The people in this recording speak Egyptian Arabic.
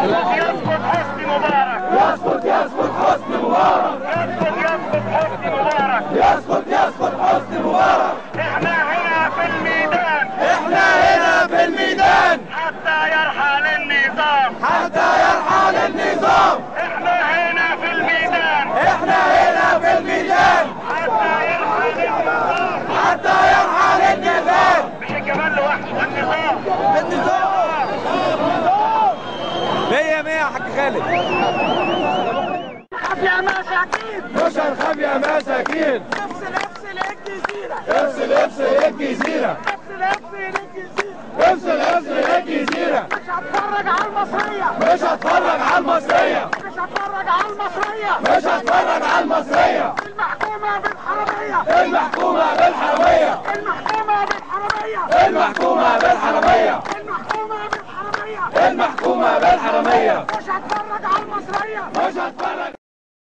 يسقط حسني مبارك يسقط يسقط حسني مبارك يسقط يسقط حسني مبارك يسقط يسقط حسني مبارك احنا هنا في الميدان احنا هنا في الميدان حتى يرحل النظام حتى يرحل النظام احنا هنا في الميدان احنا هنا في الميدان حتى يرحل النظام حتى يرحل النظام مش الجمال لوحده النظام النظام مية مية يا حاج خالد يا مساكين مش هنخاف يا مساكين افصل افصل الجزيرة افصل افصل الجزيرة افصل افصل الجزيرة افصل افصل الجزيرة مش هتفرج على المصرية مش هتفرج على المصرية مش هتفرج على المصرية مش هتفرج على المصرية المحكومة بالحرامية المحكومة بالحرامية المحكومة بالحرامية المحكومة بالحرامية المحكومة بالحرامية المحكومة بالحرامية مش هتفرج على المصرية مش هتفرج